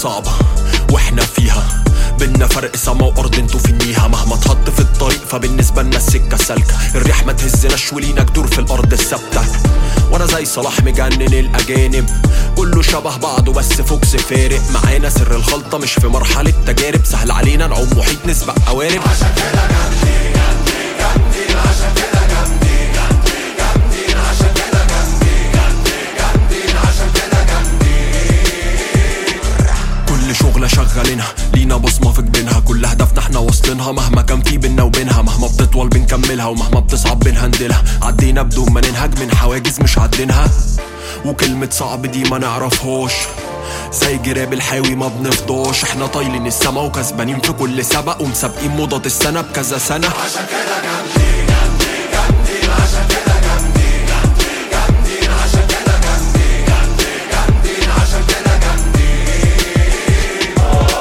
صعبة واحنا فيها بينا فرق سما وارض انتوا في النيها مهما اتحط في الطريق فبالنسبة لنا السكة سالكة الريح ما تهزناش ولينا جدور في الارض الثابتة وانا زي صلاح مجنن الاجانب كله شبه بعضه بس فوكس فارق معانا سر الخلطة مش في مرحلة تجارب سهل علينا نعوم محيط نسبق قوارب عشان كده جامدين جامدين جامدين عشان كده جامدين جامدين جامدين عشان كده جامدين جامدين جامدين عشان كده جامدين كل شغلة شغالينها لينا بصمة في جبينها كل هدفنا احنا واصلينها مهما كان في بينا وبينها مهما بتطول بنكملها ومهما بتصعب بنهندلها عدينا بدون ما ننهج من حواجز مش عدينها وكلمة صعب دي ما نعرفهاش زي جراب الحاوي ما بنفضاش احنا طايلين السما وكسبانين في كل سبق ومسابقين موضة السنة بكذا سنة عشان كده جامدين جامدين جامدين عشان كده جامدين جامدين جامدين عشان كده جامدين جامدين جامدين عشان كده جامدين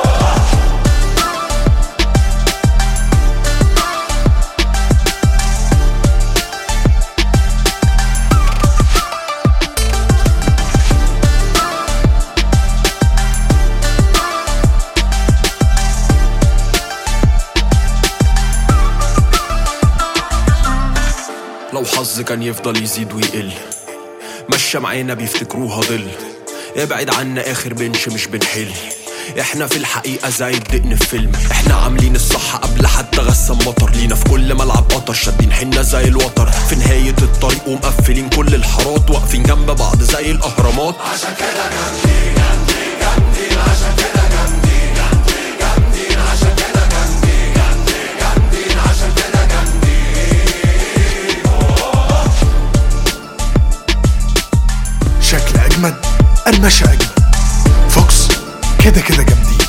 لو حظ كان يفضل يزيد ويقل مشى معانا بيفتكروها ظل ابعد عنا اخر بنش مش بنحل احنا في الحقيقة زي الدقن في فيلم احنا عاملين الصح قبل حتى غسان مطر لينا في كل ملعب قطر شادين حنا زي الوتر في نهاية الطريق ومقفلين كل الحارات واقفين جنب بعض زي الاهرامات عشان كده جامدين جامدين جامدين عشان كده جامدين جامدين جامدين عشان كده جامدين جامدين جامدين عشان كده جامدين شكل أجمد المشى أجمد فوكس كده كده جامدين